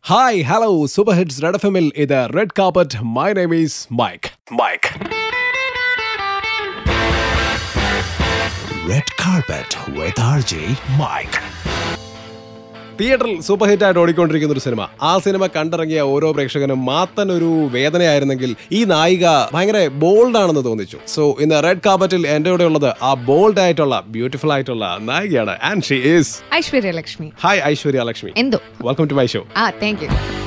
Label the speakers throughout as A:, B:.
A: Hi hello super hits red F എമ്മിൽ ഇത് red carpet my name is Mike Mike red carpet with R J Mike തിയേറ്ററിൽ super hit ആയിട്ട് ഓടിക്കൊണ്ടിരിക്കുന്ന ഒരു cinema ആ cinema കണ്ടിറങ്ങിയ ഓരോ പ്രേക്ഷകനും മാത്തൻ ഒരു വേദനയായിരുന്നെങ്കിൽ ഈ നായിക ഭയങ്കര ബോൾഡ് ആണെന്ന് തോന്നിച്ചു സോ ഇന്ന് റെഡ് കാർപ്പറ്റിൽ എൻ്റെ കൂടെ ഉള്ളത് ആ ബോൾഡ് ആയിട്ടുള്ള ബ്യൂട്ടിഫുൾ ആയിട്ടുള്ള നായികയാണ് and she is
B: Aishwarya Lakshmi
A: hi Aishwarya Lakshmi
B: എന്തോ
A: വെൽക്കം ടു മൈ ഷോ
B: ആ thank you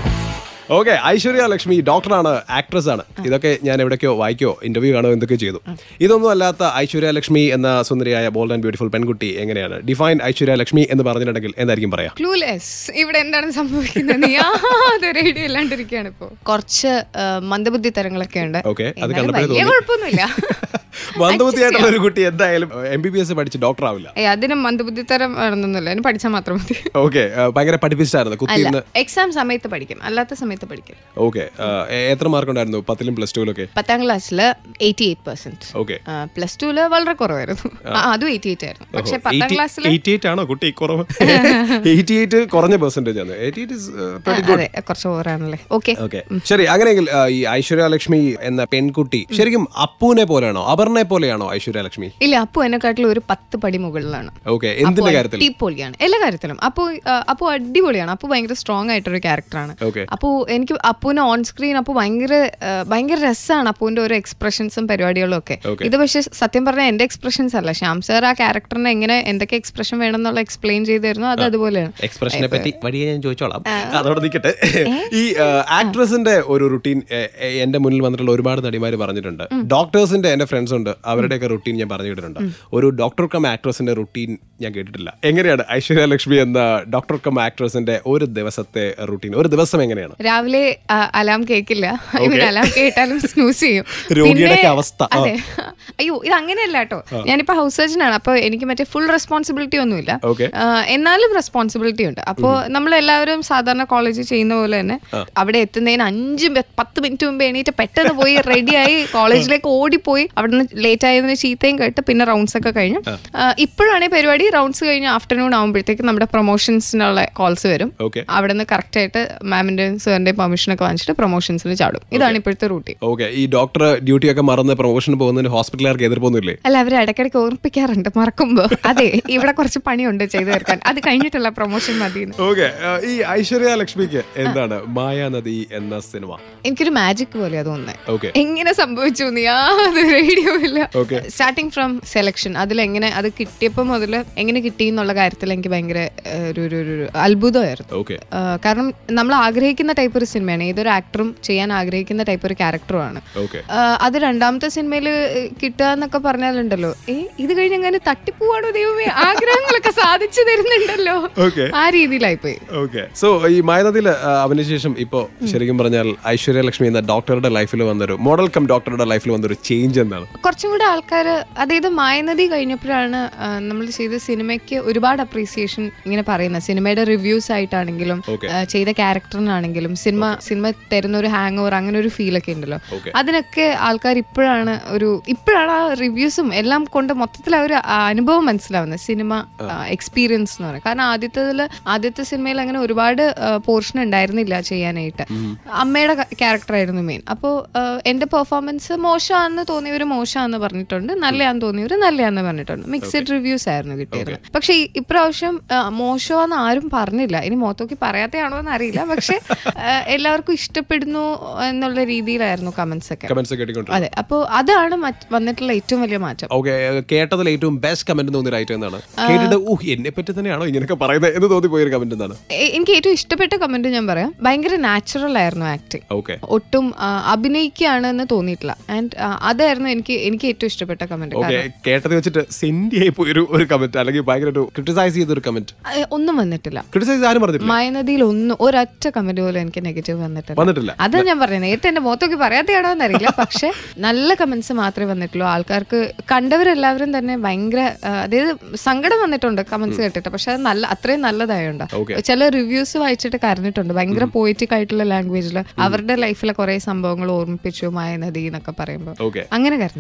A: okay Aishwarya Lakshmi ഡോക്ടറാണ് ആക്ട്രസ് ആണ് ഇതൊക്കെ ഞാൻ എവിടേക്കോ വായിക്കോ ഇന്റർവ്യൂ കാണോ എന്തൊക്കെ ചെയ്തു ഇതൊന്നും അല്ലാത്ത ഐശ്വര്യ ലക്ഷ്മി എന്ന സുന്ദരിയായ ബോൾഡ് ആൻഡ് ബ്യൂട്ടിഫുൾ പെൺകുട്ടി എങ്ങനെയാണ് ഡിഫൈൻ ഐശ്വര്യ ലക്ഷ്മി എന്ന് പറഞ്ഞിട്ടുണ്ടെങ്കിൽ എന്തായിരിക്കും പറയാ
B: ക്ലൂലെസ് ഇവിടെ എന്താണ് സംഭവിക്കുന്നത് യാതൊരു ഐഡിയ ഇല്ലാണ്ടിരിക്കുകയാണ് ഇപ്പോ കുറച്ച് ആ, മന്ദബുദ്ധി തരങ്ങളൊക്കെ ഉണ്ട്
A: ഓക്കെ അത്
B: എന്നാലും
A: കണ്ടപ്പോഴേ
B: വലിയ
A: തോന്നി
B: കുഴപ്പമൊന്നുമില്ല
A: മന്ദബുദ്ധിയായിട്ടുള്ള ഒരു കുട്ടി എന്തായാലും എം ബി ബി എസ് പഠിച്ച് ഡോക്ടർ ആവില്ല
B: ഏയ് അതിന് മന്ദബുദ്ധി തരം ആണെന്നൊന്നുമില്ല അതിന് പഠിച്ചാൽ മാത്രം മതി
A: ഓക്കെ ഭയങ്കര പഠിപ്പിച്ചായിരുന്നു
B: അല്ല
A: കുത്തിയിരുന്ന്
B: എക്സാം സമയത്ത് പഠിക്കും അല്ലാത്ത സമയത്ത് പഠിക്കും
A: ഓക്കെ എത്ര മാർക്ക് ഉണ്ടായിരുന്നു പത്തിലും പ്ലസ് ടുവിലൊക്കെ
B: പത്താം ക്ലാസ്സിൽ eighty eight percent
A: okay
B: plus ടുവില് വളരെ കുറവായിരുന്നു ആ, അതും എയ്റ്റി എയ്റ്റ് ആയിരുന്നു പക്ഷെ പത്താം ക്ലാസ്സിൽ
A: എയ്റ്റി എയ്റ്റ് ആണോ കുട്ടി കുറവ് എയ്റ്റി എയ്റ്റ് കുറഞ്ഞ പെർസെന്റേജ് ആണ് എയ്റ്റി എയ്റ്റ് ഇസ്
B: അതെ കുറച്ച് ഓവറാണല്ലേ ഓക്കെ
A: ഓക്കെ ശരി അങ്ങനെയെങ്കിൽ ആ, ഈ ഐശ്വര്യ ലക്ഷ്മി എന്ന പെൺകുട്ടി ശരിക്കും അപ്പുവിനെ പോലെയാണോ അപർണയെ പോലെയാണോ ഐശ്വര്യ ലക്ഷ്മി
B: ഇല്ല അപ്പു എന്നെക്കാട്ടിലും ഒരു പത്ത് പടി മുകളിലാണ്
A: ഓക്കെ എന്തിന്റെ കാര്യത്തിൽ
B: അടിപൊളിയാണ് എല്ലാ കാര്യത്തിലും അപ്പു അപ്പു അടിപൊളിയാണ് അപ്പു ഭയങ്കര സ്ട്രോങ് ആയിട്ടൊരു ക്യാരക്ടറാണ്
A: ഓക്കെ
B: അപ്പു എനിക്ക് അപ്പുവിന് ഓൺ സ്ക്രീൻ അപ്പു ഭയങ്കര ആ, ഭയങ്കര രസമാണ് അപ്പുവിന്റെ ഓരോ എക്സ്പ്രഷൻസും പരിപാടികളും ഒക്കെ
A: Okay.
B: ഇത് പക്ഷെ സത്യം പറഞ്ഞാൽ എന്റെ എക്സ്പ്രഷൻസ് അല്ല ശ്യാം സാർ ആ ക്യാരക്ടറിനെ എങ്ങനെ എന്തൊക്കെ എക്സ്പ്രഷൻ വേണം എന്നുള്ള എക്സ്പ്ലെയിൻ ചെയ്ത് തരുന്നു അത് അതുപോലെയാണ്
A: എക്സ്പ്രഷനെ പറ്റി വഴിയെ ഞാൻ ചോദിച്ചോളാം അതോടെ നിൽക്കട്ടെ ഈ ആക്ട്രസിന്റെ ഒരു റുട്ടീൻ എന്റെ മുന്നിൽ വന്നിട്ടുള്ള ഒരുപാട് നടിമാര് പറഞ്ഞിട്ടുണ്ട് ഡോക്ടേഴ്സിന്റെ എന്റെ ഫ്രണ്ട്സ് ഉണ്ട് അവരുടെയൊക്കെ റുട്ടീൻ ഞാൻ പറഞ്ഞു കേട്ടിട്ടുണ്ട് ഒരു ഡോക്ടർ കം ആക്ട്രസിന്റെ റുട്ടീൻ ഞാൻ കേട്ടിട്ടില്ല എങ്ങനെയാണ് ഐശ്വര്യ ലക്ഷ്മി എന്ന ഡോക്ടർ കം ആക്ട്രസിന്റെ ഒരു ദിവസത്തെ റുട്ടീൻ ഒരു ദിവസം എങ്ങനെയാണ്
B: രാവിലെ അലാം കേൾക്കില്ല ഐ മീൻ അലാം കേട്ടാലും സ്നൂസ് ചെയ്യും
A: രോഗിയുടെ
B: പിന്നെ-
A: അവസ്ഥ. ആ.
B: അതെ അയ്യോ ഇത് അങ്ങനെയല്ല കേട്ടോ ഞാനിപ്പോ ഹൗസ് സർജൻ ആണ് അപ്പൊ എനിക്ക് മറ്റേ ഫുൾ റെസ്പോൺസിബിലിറ്റി ഒന്നുമില്ല
A: ഓക്കെ
B: ആ, എന്നാലും റെസ്പോൺസിബിലിറ്റി ഉണ്ട് അപ്പോൾ നമ്മൾ എല്ലാവരും സാധാരണ കോളേജിൽ ചെയ്യുന്ന പോലെ തന്നെ അവിടെ എത്തുന്നതിന് അഞ്ച് മി- പത്ത് മിനിറ്റ് മുമ്പ് എണീറ്റ് പെട്ടെന്ന് പോയി റെഡിയായി കോളേജിലേക്ക് ഓടിപ്പോയി അവിടുന്ന് ലേറ്റ് ആയതിന് ചീത്തയും കേട്ട് പിന്നെ റൗണ്ട്സ് ഒക്കെ കഴിഞ്ഞു ഇപ്പോഴാണ് ഈ പരിപാടി റൗണ്ട്സ് കഴിഞ്ഞ് ആഫ്റ്റർനൂൺ ആകുമ്പോഴത്തേക്ക് നമ്മുടെ പ്രൊമോഷൻസിനുള്ള കോൾസ് വരും
A: ഓക്കെ
B: അവിടെ നിന്ന് കറക്റ്റ് ആയിട്ട് മാമിന്റെ സാറിന്റെ പെർമിഷൻ ഒക്കെ വാങ്ങിച്ചിട്ട് പ്രൊമോഷൻസിൽ ചാടും ഇതാണ് ഇപ്പോഴത്തെ റൂട്ടീൻ
A: ഓക്കെ ഈ ഡോക്ടർ ഡ്യൂട്ടി ഒക്കെ മറന്ന് പ്രൊമോഷന് പോകുന്നതിന് ഹോസ്പിറ്റലുകാർക്ക് എതിർപ്പൊന്നുമില്ലേ
B: അല്ല അവർ ഇടയ്ക്കിടയ്ക്ക് ഓർമ്മിപ്പിക്കാറുണ്ട് മറക്കുമ്പോ അതെ ഇവിടെ കുറച്ച് പണിയുണ്ട് ചെയ്തു തീർക്കാൻ അത് കഴിഞ്ഞിട്ടുള്ള പ്രൊമോഷൻ മതി
A: ഓക്കെ ഈ ഐശ്വര്യ ലക്ഷ്മിക്ക് എന്താണ് മായാനദി എന്ന സിനിമ
B: എനിക്കൊരു മാജിക് പോലെയാ തോന്നുന്നത്
A: ഓക്കെ
B: എങ്ങനെ സംഭവിച്ചു എന്ന് യാതൊരു ഐഡിയ ഇല്ല
A: ഓക്കെ
B: സ്റ്റാർട്ടിങ് ഫ്രം സെലക്ഷൻ അതിലെങ്ങനെ അത് കിട്ടിയപ്പോൾ മുതൽ എങ്ങനെ കിട്ടി എന്നുള്ള കാര്യത്തിൽ എനിക്ക് ഭയങ്കര ഏഹ്, ഒരു ഒരു ഒരു- ഒരു അത്ഭുതമായിരുന്നു
A: ഓക്കെ
B: ആ, കാരണം നമ്മൾ ആഗ്രഹിക്കുന്ന ടൈപ്പ് ഒരു സിനിമയാണ് ഏതൊരു ആക്ടറും ചെയ്യാൻ ആഗ്രഹിക്കുന്ന ടൈപ്പ് ഒരു ക്യാരക്ടറുമാണ്
A: ഓക്കെ
B: അത് രണ്ടാമത്തെ സിനിമയിൽ കിട്ടുക എന്നൊക്കെ പറഞ്ഞാലുണ്ടല്ലോ ഏ ഇത് കഴിഞ്ഞ് അങ്ങനെ തട്ടിപ്പോവാണോ ദൈവമേ ആഗ്രഹങ്ങളൊക്കെ സാധിച്ചു തരുന്നുണ്ടല്ലോ
A: ഓക്കെ
B: ആ രീതിയിലായിപ്പോയി
A: ഓക്കെ സോ ഈ മായനദിയിൽ അവന് ശേഷം ഇപ്പോ ശരിക്കും പറഞ്ഞാൽ ഐശ്വര്യ ലക്ഷ്മി എന്ന ഡോക്ടറുടെ ലൈഫിൽ വന്നൊരു മോഡൽ കം ഡോക്ടറുടെ ലൈഫിൽ വന്നൊരു ചേഞ്ച് എന്താണ്
B: കുറച്ചും കൂടെ ആൾക്കാർ അതായത് മായനദി കഴിഞ്ഞപ്പോഴാണ് നമ്മൾ ചെയ്ത സിനിമയ്ക്ക് ഒരുപാട് അപ്രീസിയേഷൻ ഇങ്ങനെ പറയുന്നത് സിനിമയുടെ റിവ്യൂസ് ആയിട്ടാണെങ്കിലും
A: Okay.
B: ആ, ചെയ്ത ക്യാരക്ടറിനാണെങ്കിലും സിനിമ സിനിമ തരുന്ന ഒരു ഹാങ് ഓവർ അങ്ങനെ ഒരു ഫീലൊക്കെ ഉണ്ടല്ലോ
A: ഓക്കെ
B: അതിനൊക്കെ ആൾക്കാർ ഇപ്പോഴാണ് ഒരു ഇപ്പോഴാണ് ആ റിവ്യൂസും എല്ലാം കൊണ്ട് മൊത്തത്തിൽ ആ ഒരു ആ അനുഭവം മനസ്സിലാവുന്നത് സിനിമ എക്സ്പീരിയൻസ് എന്ന് പറയുന്നത് കാരണം ആദ്യത്തേതിൽ ആദ്യത്തെ സിനിമയിൽ അങ്ങനെ ഒരുപാട് പോർഷൻ ഉണ്ടായിരുന്നില്ല ചെയ്യാനായിട്ട് അമ്മയുടെ ക്യാരക്ടറായിരുന്നു മെയിൻ അപ്പോൾ എൻ്റെ പെർഫോമൻസ് മോശമാണെന്ന് തോന്നിയവർ മോശമാണെന്ന് പറഞ്ഞിട്ടുണ്ട് നല്ലതാന്ന് തോന്നിയവർ നല്ലതാന്ന് പറഞ്ഞിട്ടുണ്ട് മിക്സഡ് റിവ്യൂസ് ആയിരുന്നു കിട്ടിയത് പക്ഷേ ഈ- ഇപ്രാവശ്യം ആ, മോശമാണെന്ന് ആരും പറഞ്ഞില്ല ഇനി മോത്തോക്കി പറയാത്തയാണോ എന്ന് അറിയില്ല പക്ഷെ ആ, എല്ലാവർക്കും ഇഷ്ടപ്പെടുന്നു എന്നുള്ള രീതിയിലായിരുന്നു കമന്റ്സ് ഒക്കെ
A: കമന്റ്സ് കേട്ടിട്ടുണ്ട്
B: അതെ അപ്പോൾ അതാണ് മറ്റ് വന്നിട്ടുള്ള ഏറ്റവും വലിയ മാറ്റം
A: ഓക്കെ കേട്ടതിൽ ഏറ്റവും ബെസ്റ്റ് കമന്റ് തോന്നിയ ഐറ്റം എന്താണ് കേട്ടിട്ട് ഊഹ് എന്നെ പറ്റി തന്നെയാണോ ഇങ്ങനെയൊക്കെ പറയുന്നത് എന്ന് തോന്നി പോയൊരു കമന്റ് എന്താണ്
B: എ- എനിക്ക് ഏറ്റവും ഇഷ്ടപ്പെട്ട കമന്റ് ഞാൻ പറയാം ഭയങ്കര നാച്ചുറൽ ആയിരുന്നു ആക്ടിങ്
A: ഓക്കെ
B: ഒട്ടും ആ, അഭിനയിക്കുകയാണ് എന്ന് തോന്നിയിട്ടില്ല ആൻഡ് അതായിരുന്നു എനിക്ക് എനിക്ക് ഏറ്റവും ഇഷ്ടപ്പെട്ട കമന്റ്
A: ഓക്കെ കേട്ടത് വെച്ചിട്ട് സെൻഡി ആയി പോയൊരു ഒരു കമന്റ് അല്ലെങ്കിൽ ഭയങ്കര ഒരു ക്രിട്ടിസൈസ് ചെയ്തൊരു കമന്റ്
B: ഒന്നും വന്നിട്ടില്ല
A: ക്രിട്ടിസൈസ് ആരും പറഞ്ഞിട്ടില്ല
B: മായനദിയിൽ ഒന്നും ഒരൊറ്റ കമന്റ് പോലും എനിക്ക് നെഗറ്റീവ് വന്നിട്ടില്ല
A: വന്നിട്ടില്ല
B: അതാ ഞാൻ പറയുന്നത് നേരത്തെ എന്റെ മുഖത്തൊക്കെ പറയാത്തയാണോ എന്നറിയില്ല പക്ഷെ നല്ല കമന്റ്സ് മാത്രമേ വന്നിട്ടുള്ളൂ ആൾക്കാർക്ക് കണ്ടവരെല്ലാവരും തന്നെ ഭയങ്കര ആ, അതായത് സങ്കടം വന്നിട്ടുണ്ട് കമന്റ്സ് കേട്ടിട്ട് പക്ഷെ അത് നല്ല അത്രയും നല്ലതായോണ്ട്
A: Okay.
B: ചില റിവ്യൂസ് വായിച്ചിട്ട് കരഞ്ഞിട്ടുണ്ട് ഭയങ്കര പോയിറ്റിക് ആയിട്ടുള്ള ലാംഗ്വേജിൽ അവരുടെ ലൈഫിലെ കുറെ സംഭവങ്ങൾ ഓർമ്മിപ്പിച്ചു മായ നദി എന്നൊക്കെ പറയുമ്പോൾ
A: ഓക്കെ
B: അങ്ങനെ കരഞ്ഞിട്ടുണ്ട്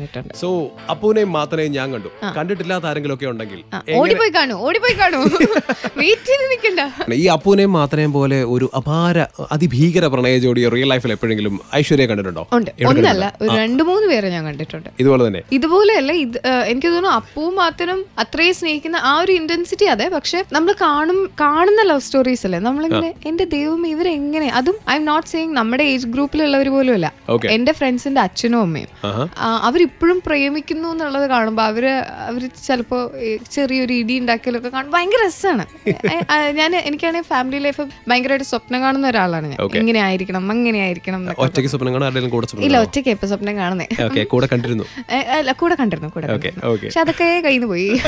B: പറഞ്ഞിട്ടുണ്ട്
A: സോ അപ്പൂനെയും മാത്രമേ ഞാൻ കണ്ടു കണ്ടിട്ടില്ലാത്ത ആരെങ്കിലും ഒക്കെ ഉണ്ടെങ്കിൽ
B: ആ, ഓടിപ്പോയി കാണൂ ഓടിപ്പോയി കാണൂ വെയിറ്റ് ചെയ്ത് നിൽക്കണ്ട
A: ഈ അപ്പൂനെയും മാത്രയും പോലെ ഒരു അപാര അതിഭീകര പ്രണയ ജോഡിയോ റിയൽ ലൈഫിൽ എപ്പോഴെങ്കിലും ഐശ്വര്യ കണ്ടിട്ടുണ്ടോ
B: ഉണ്ട് ഒന്നല്ല ഒരു രണ്ട് മൂന്ന് പേരെ ഞാൻ കണ്ടിട്ടുണ്ട്
A: ഇതുപോലെ തന്നെ
B: ഇതുപോലെയല്ല ഇത് ആ, എനിക്ക് തോന്നുന്നു അപ്പവും മാത്തനും അത്രയും സ്നേഹിക്കുന്ന ആ ഒരു ഇന്റൻസിറ്റി അതെ പക്ഷെ നമ്മൾ കാണും കാണുന്ന ലവ് സ്റ്റോറീസ് അല്ലേ നമ്മളിങ്ങനെ എന്റെ ദൈവം ഇവരെങ്ങനെ അതും ഐ എം നോട്ട് സെയിങ് നമ്മുടെ ഏജ് ഗ്രൂപ്പിലുള്ളവർ പോലും അല്ല
A: Okay.
B: എന്റെ ഫ്രണ്ട്സിന്റെ അച്ഛനും അമ്മയും
A: ആഹാ.
B: ആ, അവരിപ്പോഴും പ്രേമിക്കുന്നു എന്നുള്ളത് കാണുമ്പോൾ അവര് അവര് ചിലപ്പോ ഈ ചെറിയൊരു ഇടി ഉണ്ടാക്കിയാലൊക്കെ കാണുമ്പോൾ ഭയങ്കര രസമാണ് ഞാൻ എനിക്കാണെങ്കിൽ ഫാമിലി ലൈഫ് ഭയങ്കരമായിട്ട് സ്വപ്നം കാണുന്ന ഒരാളാണ് ഞാൻ ഇങ്ങനെ ആയിരിക്കണം അങ്ങനെ ആയിരിക്കണം എന്നൊക്കെ.
A: ഒറ്റയ്ക്ക് സ്വപ്നം കാണാൻ ആരുടെയും കൂടെ സ്വപ്നം
B: ഇല്ല ഒറ്റയ്ക്ക് ഇപ്പൊ സ്വപ്നം കാണുന്നേ
A: ഓക്കെ കൂടെ കണ്ടിരുന്നു
B: ഏ, അല്ല കൂടെ കണ്ടിരുന്നു കൂടെ
A: ഓക്കെ
B: കണ്ടിരുന്നു.
A: ഓക്കെ
B: പക്ഷെ അതൊക്കെ കയ്യിൽ നിന്ന് പോയി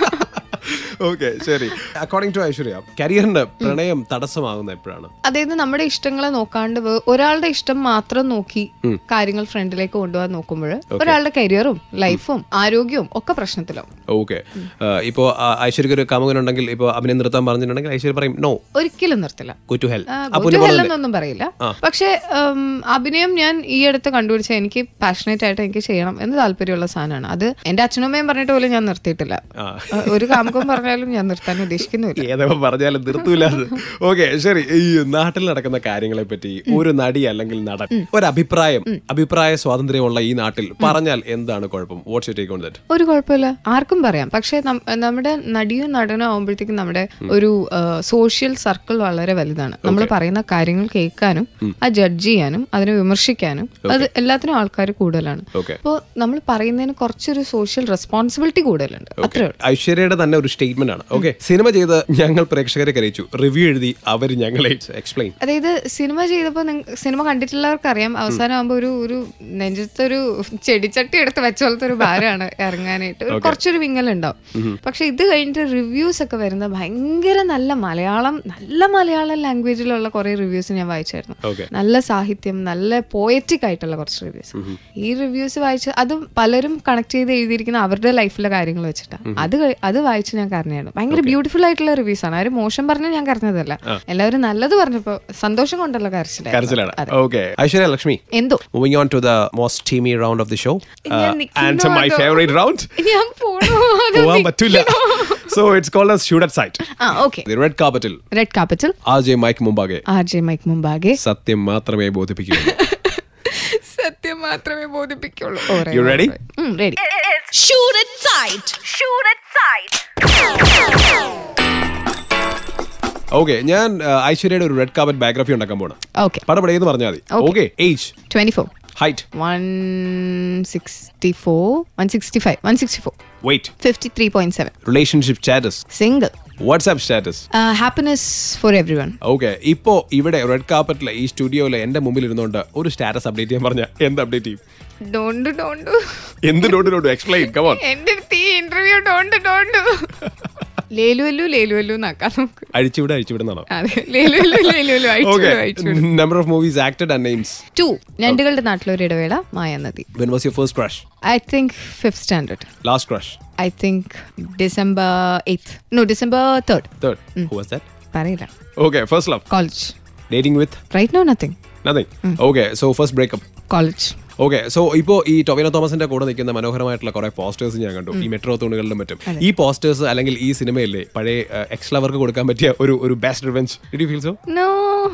A: ഓക്കെ ശരി അക്കോർഡിംഗ് ടു ഐശ്വര്യ കരിയറിന്റെ പ്രണയം തടസ്സമാകുന്ന എപ്പോഴാണ്
B: അതായത് നമ്മുടെ ഇഷ്ടങ്ങളെ നോക്കാണ്ട് വേ- ഒരാളുടെ ഇഷ്ടം മാത്രം നോക്കി കാര്യങ്ങൾ ഫ്രണ്ടിലേക്ക് കൊണ്ടുപോകാൻ നോക്കുമ്പോൾ ഒരാളുടെ കരിയറും ലൈഫും ആരോഗ്യവും ഒക്കെ പ്രശ്നത്തിലാവും
A: ഓക്കെ ഇപ്പോ ആ, ഐശ്വര്യക്ക് ഒരു കാമുകനുണ്ടെങ്കിൽ ഇപ്പോ അഭിനയം നിർത്താൻ പറഞ്ഞിട്ടുണ്ടെങ്കിൽ ഐശ്വര്യ പറയും നോ
B: ഒരിക്കലും നിർത്തില്ല
A: ഗോ ടു ഹെൽ
B: ആ, go to hell എന്നൊന്നും പറയില്ല പക്ഷെ ഉം, അഭിനയം ഞാൻ ഈ അടുത്ത് കണ്ടുപിടിച്ച എനിക്ക് പാഷനേറ്റ് ആയിട്ട് എനിക്ക് ചെയ്യണം എന്ന് താല്പര്യമുള്ള സാധനമാണ് അത് എന്റെ അച്ഛനും അമ്മയും പറഞ്ഞിട്ട് പോലും ഞാൻ നിർത്തിയിട്ടില്ല
A: ആ.
B: ആ, ഒരു കാമുകം പറഞ്ഞാലും ഞാൻ നിർത്താൻ ഉദ്ദേശിക്കുന്നില്ല
A: ഏതൊക്കെ പറഞ്ഞാലും നിർത്തൂല ഓക്കെ ശരി ഈ നാട്ടിൽ നടക്കുന്ന കാര്യങ്ങളെ പറ്റി ഒരു നടി അല്ലെങ്കിൽ നടൻ ഒരു അഭിപ്രായം അഭിപ്രായ സ്വാതന്ത്ര്യമുള്ള ഈ നാട്ടിൽ പറഞ്ഞാൽ എന്താണ് കുഴപ്പം what's you take on that
B: ഒരു കുഴപ്പമില്ല ആർക്കും പറയാം പക്ഷെ നം- നമ്മുടെ നടിയും നടനും ആകുമ്പോഴത്തേക്കും നമ്മുടെ ഒരു സോഷ്യൽ സർക്കിൾ വളരെ വലുതാണ് നമ്മൾ പറയുന്ന കാര്യങ്ങൾ കേൾക്കാനും ആ ജഡ്ജ് ചെയ്യാനും അതിനെ വിമർശിക്കാനും അത് എല്ലാത്തിനും ആൾക്കാർ കൂടുതലാണ്
A: ഓക്കെ
B: അപ്പോൾ നമ്മൾ പറയുന്നതിന് കുറച്ചൊരു സോഷ്യൽ റെസ്പോൺസിബിലിറ്റി കൂടുതലുണ്ട് അത്രേ ഉള്ളൂ
A: ഐശ്വര്യയുടെ തന്നെ ഒരു സ്റ്റേറ്റ്മെന്റ് ആണ് ഓക്കെ സിനിമ ചെയ്ത് ഞങ്ങൾ പ്രേക്ഷകരെ കരയിച്ചു റിവ്യൂ എഴുതി അവർ ഞങ്ങളെ എക്സ്പ്ലെയിൻ
B: അതായത് സിനിമ ചെയ്തപ്പോൾ സിനിമ കണ്ടിട്ടുള്ളവർക്ക് അറിയാം അവസാനം ആകുമ്പോൾ ഒരു ഒരു നെഞ്ചത്തൊരു ചെടിച്ചട്ടി എടുത്ത് വെച്ച പോലത്തെ ഒരു ഭാരമാണ് ഇറങ്ങാനായിട്ട് ഒരു കുറച്ചൊരു വിങ്ങലുണ്ടാവും പക്ഷെ ഇത് കഴിഞ്ഞിട്ട് റിവ്യൂസ് ഒക്കെ വരുന്ന ഭയങ്കര നല്ല മലയാളം നല്ല മലയാളം ലാംഗ്വേജിലുള്ള കുറെ റിവ്യൂസ് ഞാൻ വായിച്ചായിരുന്നു
A: ഓക്കെ
B: നല്ല സാഹിത്യം നല്ല പോയറ്റിക് ആയിട്ടുള്ള കുറച്ച് റിവ്യൂസ് ഈ റിവ്യൂസ് വായിച്ച് അത് പലരും കണക്ട് ചെയ്ത് എഴുതിയിരിക്കുന്ന അവരുടെ ലൈഫിലെ കാര്യങ്ങൾ വെച്ചിട്ടാണ് അത് കഴി- അത് വായിച്ച് ഞാൻ കരഞ്ഞാണ് ഭയങ്കര ബ്യൂട്ടിഫുൾ ആയിട്ടുള്ള റിവ്യൂസ് ആണ് ആരും മോശം പറഞ്ഞ് ഞാൻ കരഞ്ഞതല്ല എല്ലാവരും നല്ലത് പറഞ്ഞപ്പോ സന്തോഷം കൊണ്ടല്ലോ കരച്ചിലായിരുന്നു
A: കരച്ചിലാണ് ഓക്കെ ഐശ്വര്യ ലക്ഷ്മി
B: എന്തോ
A: moving on to the most ടീമി റൗണ്ട് ഓഫ് ദി ഷോ
B: ഞാൻ നിൽക്കുന്നു
A: ആൻഡ് മൈ
B: അതോ?
A: ഫേവറേറ്റ് റൗണ്ട്
B: ഞാൻ പോണോ അതോ
A: പോവാൻ പറ്റില്ല so it's called as shoot at sight
B: ആ ഓക്കെ
A: ദി റെഡ് കാർപ്പറ്റിൽ
B: red capital
A: R J Mike മുമ്പാകെ
B: ആർ ജെ മൈക്ക് മുമ്പാകെ
A: സത്യം മാത്രമേ ബോധിപ്പിക്കൂ
B: സത്യം മാത്രമേ ബോധിപ്പിക്കുള്ളൂ
A: You ready?
B: Ready
C: Shoot it tight. Shoot it tight.
A: Okay ഞാൻ uh, ഐശ്വര്യയുടെ ഒരു റെഡ് കാർപ്പറ്റ് ബയോഗ്രഫി ഉണ്ടാക്കാൻ പോണ്
B: ഓക്കെ
A: പടപട എന്ന് പറഞ്ഞാൽ മതി okay age
B: twenty four
A: height
B: one sixty four one sixty five one sixty four
A: weight
B: fifty three point seven
A: relationship status
B: single
A: WhatsApp status
B: happiness for everyone
A: okay ഇപ്പോ ഇവിടെ red കാർപ്പറ്റിലെ ഈ സ്റ്റുഡിയോയിലെ എന്റെ മുമ്പിൽ ഇരുന്നുകൊണ്ട് ഒരു സ്റ്റാറ്റസ് അപ്ഡേറ്റ് ചെയ്യാൻ പറഞ്ഞ എന്ത് അപ്ഡേറ്റ് ചെയ്യും
B: ഡോണ്ട് ഡോണ്ട്
A: എന്ത് നോട്ട് നോട്ട് എക്സ്പ്ലെയിൻ കമോൺ
B: എന്റെ അടുത്ത് ഈ ഇന്റർവ്യൂ ഡോണ്ട് ഡോണ്ട് ലേലുവല്ലു ലേലുവല്ലു എന്നാക്കാം നമുക്ക്
A: അഴിച്ചുവിട അഴിച്ചുവിടുന്നാണോ
B: അതെ ലേലുവല്ലു ലേലുവല്ലു
A: ഓക്കെ
B: അയച്ചു അയച്ചു
A: number of movies acted and names
B: two Njandukalude Naattiloru Idavela Mayanadi
A: when was your first crush
B: I think fifth standard
A: last crush
B: I think December eighth no December third
A: third who was that
B: പറയില്ല
A: okay first love
B: college
A: dating with
B: right no nothing
A: nothing okay so first breakup
B: college
A: okay so ഇപ്പോൾ ഈ ടൊവിനോ തോമസിന്റെ കൂടെ നിൽക്കുന്ന മനോഹരമായിട്ടുള്ള കുറെ posters ഞാൻ കണ്ടു ഈ മെട്രോ തൂണുകളിലും മറ്റും ഈ പോസ്റ്റേഴ്സ് അല്ലെങ്കിൽ ഈ സിനിമയില്ലേ പഴയ എക്സ്ട്രാ അവർക്ക് കൊടുക്കാൻ പറ്റിയ ഒരു ഒരു best revenge did you feel so
B: no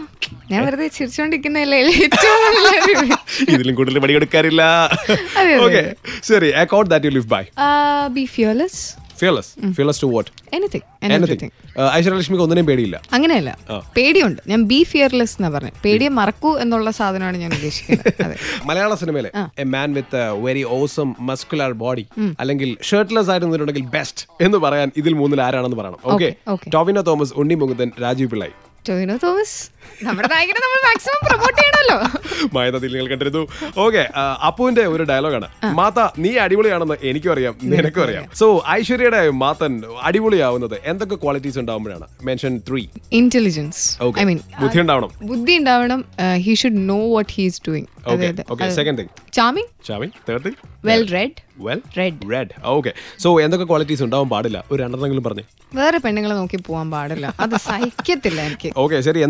B: ഞാൻ വെറുതെ ചിരിച്ചോണ്ടിരിക്കുന്നതല്ലേ ഏറ്റവും നല്ല revenge.
A: ഇതിലും കൂടുതൽ പണിയെടുക്കാറില്ല
B: അതെ,
A: ഓക്കെ ശരി account that you live by
B: Uh, be fearless.
A: Fearless fearless to what
B: Anything and
A: anything
B: everything.
A: ഐശ്വര്യലക്ഷ്മിക്ക് ഒന്നിനെയും പേടിയില്ല
B: അങ്ങനെയല്ല പേടിയുണ്ട് ഞാൻ ബി ഫിയർലെസ് എന്നാ പറഞ്ഞു പേടിയെ മറക്കൂ എന്നുള്ള സാധനമാണ് ഞാൻ ഉദ്ദേശിക്കുന്നത് അതെ
A: മലയാള സിനിമയിലെ a man with very awesome muscular body അല്ലെങ്കിൽ ഷർട്ട്ലെസ് ആയിട്ട് നിന്നിട്ടുണ്ടെങ്കിൽ ബെസ്റ്റ് എന്ന് പറയാൻ ഇതിൽ മൂന്നിൽ ആരാണെന്ന് പറയണം ഓക്കെ
B: okay.
A: ടോവിനോ തോമസ് ഉണ്ണി മുകുന്ദൻ രാജീവ് പിള്ളായി
B: ടോവിനോ തോമസ് നമ്മുടെ നായകനെ നമ്മൾ മാക്സിമം പ്രൊമോട്ട് ചെയ്യണമല്ലോ
A: മായനത്തിൽ നിങ്ങൾ കണ്ടിരുന്നു ഓക്കെ അപ്പുവിന്റെ ഒരു ഡയലോഗാണ് മാത്ത നീ അടിപൊളിയാണെന്ന് എനിക്കും അറിയാം നിനക്കും അറിയാം സോ ഐശ്വര്യയുടെ മാത്തൻ അടിപൊളിയാവുന്നത് എന്തൊക്കെ ക്വാളിറ്റീസ് ഉണ്ടാവുമ്പോഴാണ് mention three
B: intelligence
A: okay
B: I mean
A: ബുദ്ധി ഉണ്ടാവണം
B: ബുദ്ധി ഉണ്ടാവണം he should know what he is doing
A: okay okay second thing
B: charming
A: ഷാമി third
B: well read
A: well
B: read
A: read okay so എന്തൊക്കെ ക്വാളിറ്റീസ് ഉണ്ടാവാൻ പാടില്ല ഒരു രണ്ടെണ്ണെങ്കിലും പറഞ്ഞു
B: വേറെ പെണ്ണുങ്ങളെ നോക്കി പോവാൻ പാടില്ല അത് സഹിക്കത്തില്ല എനിക്ക്
A: ഓക്കെ ശരി എന്തോ അടുത്ത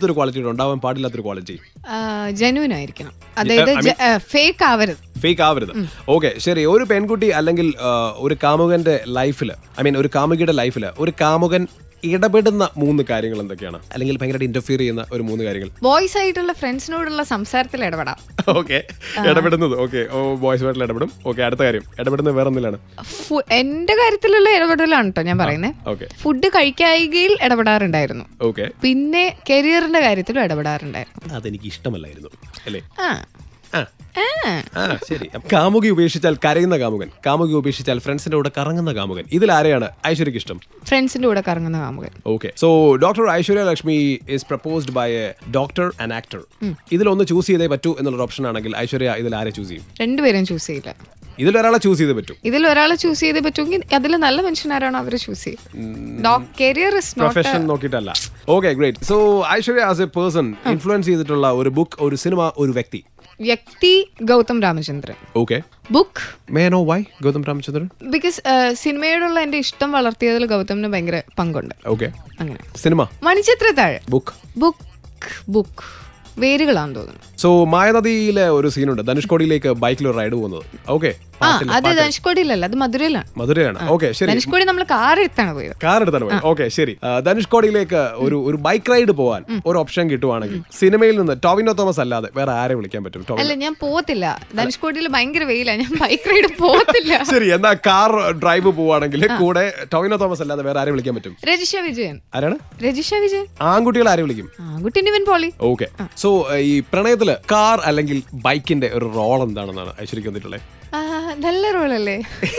A: ഇല്ലാത്തൊരു ക്വാളിറ്റി ഉണ്ടാവാൻ പാടില്ലാത്തൊരു ക്വാളിറ്റി
B: ജെന്യൂൻ ആയിരിക്കണം അതായത് ഫേക്ക് ആവരുത്
A: ഫേക്ക് ആവരുത് ഓക്കെ ശരി ഒരു പെൺകുട്ടി അല്ലെങ്കിൽ ആ, ഒരു കാമുകന്റെ ലൈഫിൽ ഐ മീൻ ഒരു കാമുകിയുടെ ലൈഫിൽ ഒരു കാമുകൻ ഇടപെടുന്ന മൂന്ന് കാര്യങ്ങൾ എന്തൊക്കെയാണ് അല്ലെങ്കിൽ ഭയങ്കരമായിട്ട് ഇന്റർഫിയർ ചെയ്യുന്ന ഒരു മൂന്ന് കാര്യങ്ങൾ
B: ബോയ്സ് ആയിട്ടുള്ള ഫ്രണ്ട്സിനോടുള്ള സംസാരത്തിൽ ഇടപെടാം
A: ഓക്കെ ഇടപെടുന്നത് ഓക്കെ ഓ ബോയ്സ് ആയിട്ടുള്ള ഇടപെടും ഓക്കെ അടുത്ത കാര്യം ഇടപെടുന്നത് വേറെ ഒന്നിലാണ്
B: ഫു- എന്റെ കാര്യത്തിലുള്ള ഇടപെടലാണ് കേട്ടോ ഞാൻ പറയുന്നത്
A: ഓക്കെ
B: ഫുഡ് കഴിക്കായികയിൽ ഇടപെടാറുണ്ടായിരുന്നു
A: ഓക്കെ
B: പിന്നെ കരിയറിന്റെ കാര്യത്തിലും ഇടപെടാറുണ്ടായിരുന്നു
A: അതെനിക്ക് ഇഷ്ടമല്ലായിരുന്നു അല്ലേ
B: ആ
A: ആ
B: ആ.
A: ആ ശരി അപ്പൊ കാമുകി ഉപേക്ഷിച്ചാൽ കരയുന്ന കാമുകൻ കാമുകി ഉപേക്ഷിച്ചാൽ ഫ്രണ്ട്സിന്റെ കൂടെ കറങ്ങുന്ന കാമുകൻ ഇതിൽ ആരെയാണ് ഐശ്വര്യക്ക് ഇഷ്ടം
B: ഫ്രണ്ട്സിന്റെ കൂടെ കറങ്ങുന്ന കാമുകൻ
A: okay so doctor Aishwarya Lakshmi is proposed by a doctor and actor ഇതിലൊന്ന് ചൂസ് ചെയ്തേ പറ്റൂ എന്നുള്ള ഓപ്ഷൻ ആണെങ്കിൽ ഐശ്വര്യ ഇതിൽ ആരെ ചൂസ് ചെയ്യും
B: രണ്ടുപേരും ചൂസ് ചെയ്യില്ല
A: ഇതിൽ ഒരാളെ ചൂസ് ചെയ്തേ പറ്റൂ
B: ഇതിൽ ഒരാളെ ചൂസ് ചെയ്തേ പറ്റുമെങ്കിൽ അതിൽ നല്ല മനുഷ്യനാരാണോ അവരെ ചൂസ് ചെയ്യും കരിയർ ഇസ് നോട്ട്
A: പ്രൊഫഷൻ നോക്കിയിട്ടല്ല okay great so Aishwarya as a person influence ചെയ്തിട്ടുള്ള ഒരു ബുക്ക് ഒരു സിനിമ ഒരു വ്യക്തി
B: വ്യക്തി Gautham Ramachandran
A: okay
B: book
A: may know why Gautham Ramachandran
B: because സിനിമയോടുള്ള എന്റെ ഇഷ്ടം വളർത്തിയതിൽ ഗൗതമിന് ഭയങ്കര പങ്കുണ്ട്
A: ഓക്കെ
B: അങ്ങനെ
A: സിനിമ
B: മണിച്ചിത്രത്താഴ്
A: ബുക്ക്
B: ബുക്ക് ബുക്ക് വേരുകളാന്ന് തോന്നുന്നു
A: സോ മായനദിയിലെ ഒരു സീനുണ്ട് ധനുഷ്കോടിയിലേക്ക് ബൈക്കിൽ ഒരു റൈഡ് പോകുന്നത് ഓക്കെ
B: ആ അത് ധനുഷ്കോടിയിലല്ല അത് മധുരയിലാണ്
A: മധുരയാണ് ഓക്കെ ശരി
B: ധനുഷ്കോടി നമ്മൾ കാർ എടുത്താണ് പോയത്
A: കാർ എടുത്താണ് പോയി ഓക്കെ ശരി ആ, ധനുഷ്കോടിയിലേക്ക് ഒരു ഒരു ബൈക്ക് റൈഡ് പോവാൻ ഒരു ഓപ്ഷൻ കിട്ടുവാണെങ്കിൽ സിനിമയിൽ നിന്ന് ടോവിനോ തോമസ് അല്ലാതെ വേറെ ആരെ വിളിക്കാൻ പറ്റും ടോവിനോ
B: അല്ല ഞാൻ പോകത്തില്ല ധനുഷ്കോടിയിൽ ഭയങ്കര വെയിലാണ് ഞാൻ ബൈക്ക് റൈഡ് പോകത്തില്ല
A: ശരി എന്നാ കാർ ഡ്രൈവ് പോവാണെങ്കിൽ കൂടെ ടോവിനോ തോമസ് അല്ലാതെ വേറെ ആരെ വിളിക്കാൻ പറ്റും
B: രജിഷ വിജയൻ
A: ആരാണ്
B: രജിഷ വിജയൻ
A: ആൺകുട്ടികൾ ആരെ വിളിക്കും
B: ആൺകുട്ടി നിവിൻ പോളി
A: ഓക്കെ സോ ഈ പ്രണയത്തില് കാർ അല്ലെങ്കിൽ ബൈക്കിന്റെ ഒരു റോൾ എന്താണെന്നാണ് ഐശ്വര്യക്ക് വന്നിട്ടുള്ളത്
B: ആ, നല്ല റോളല്ലേ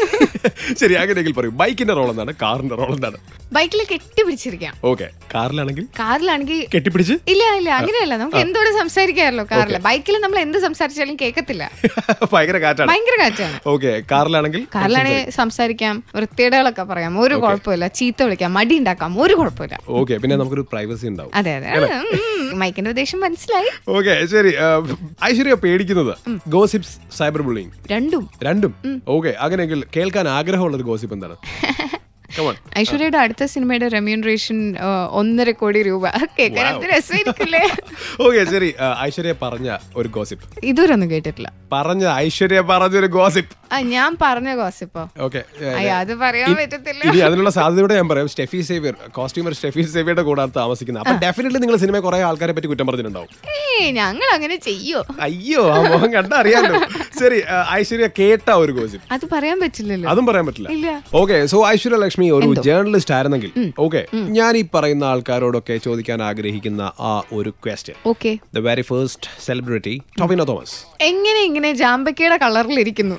A: ശരി അങ്ങനെയെങ്കിൽ പറയൂ ബൈക്കിന്റെ റോൾ എന്താണ് കാറിന്റെ റോൾ എന്താണ്
B: ബൈക്കിൽ കെട്ടിപ്പിടിച്ചിരിക്കാം
A: ഓക്കെ കാറിലാണെങ്കിൽ
B: കാറിലാണെങ്കിൽ
A: കെട്ടിപ്പിടിച്ച്
B: ഇല്ല ഇല്ല അങ്ങനെയല്ല നമുക്ക് എന്തോടെ സംസാരിക്കാമല്ലോ കാറിൽ ബൈക്കിൽ നമ്മൾ എന്ത് സംസാരിച്ചാലും കേൾക്കത്തില്ല
A: ഭയങ്കര കാറ്റാണ്
B: ഭയങ്കര കാറ്റാണ്
A: ഓക്കെ കാറിലാണെങ്കിൽ
B: കാറിലാണെങ്കിൽ സംസാരിക്കാം വൃത്തികേടുകളൊക്കെ പറയാം ഒരു കുഴപ്പമില്ല ചീത്ത വിളിക്കാം മടി ഉണ്ടാക്കാം ഒരു കുഴപ്പമില്ല
A: ഓക്കെ പിന്നെ നമുക്കൊരു പ്രൈവസി ഉണ്ടാവും
B: അതെ അതെ ഉം, മൈക്കിന്റെ ഉദ്ദേശം മനസ്സിലായി
A: ഓക്കെ ശരി ആ, ഐശ്വര്യ പേടിക്കുന്നത് ഗോസിപ്സ് സൈബർ ബുള്ളിങ്
B: രണ്ടും
A: രണ്ടും ഓക്കെ അങ്ങനെയെങ്കിൽ കേൾക്കാൻ ആഗ്രഹമുള്ള ഒരു ഗോസിപ്പ് എന്താണ് Come on.
B: ഐശ്വര്യയുടെ അടുത്ത സിനിമയുടെ റെമ്യൂണറേഷൻ ഒന്നര കോടി രൂപ കേൾക്കാൻ എന്ത് രസമായിരിക്കില്ലേ
A: ഓക്കെ ശരി ആ, ഐശ്വര്യ പറഞ്ഞ ഒരു ഗോസിപ്പ്
B: ഇതുവരെ ഒന്നും കേട്ടിട്ടില്ല
A: പറഞ്ഞ ഐശ്വര്യ പറഞ്ഞൊരു ഗോസിപ്പ്
B: ആ ഞാൻ പറഞ്ഞ ഗോസിപ്പോ
A: ഓക്കെ
B: അയ്യ അത് പറയാൻ പറ്റത്തില്ല
A: ഇനി അതിനുള്ള സാധ്യതയോടെ ഞാൻ പറയാം സ്റ്റെഫി സേവിയർ കോസ്റ്റ്യൂമർ സ്റ്റെഫി സേവിയറുടെ കൂടെ താമസിക്കുന്നത് അപ്പൊ ഡെഫിനറ്റ്ലി നിങ്ങൾ സിനിമ കുറെ ആൾക്കാരെ പറ്റി കുറ്റം പറഞ്ഞിട്ടുണ്ടാവും
B: ഏയ് ഞങ്ങൾ അങ്ങനെ ചെയ്യോ
A: അയ്യോ ആ മോഹം കണ്ട അറിയാലോ ശരി ആ, ഐശ്വര്യ കേട്ട ഒരു ഗോസിപ്പ്
B: അത് പറയാൻ പറ്റില്ലല്ലോ
A: അതും പറയാൻ പറ്റില്ല
B: ഇല്ല
A: ഓക്കെ സോ ഐശ്വര്യ ലക്ഷ്മി ഒരു ജേർണലിസ്റ്റ് ആയിരുന്നെങ്കിൽ ഓക്കെ ഞാൻ ഈ പറയുന്ന ആൾക്കാരോടൊക്കെ ചോദിക്കാൻ ആഗ്രഹിക്കുന്ന ആ ഒരു question
B: okay
A: the very first celebrity Tovino Thomas
B: എങ്ങനെ ഇങ്ങനെ ജാമ്പക്കയുടെ കളറിലിരിക്കുന്നു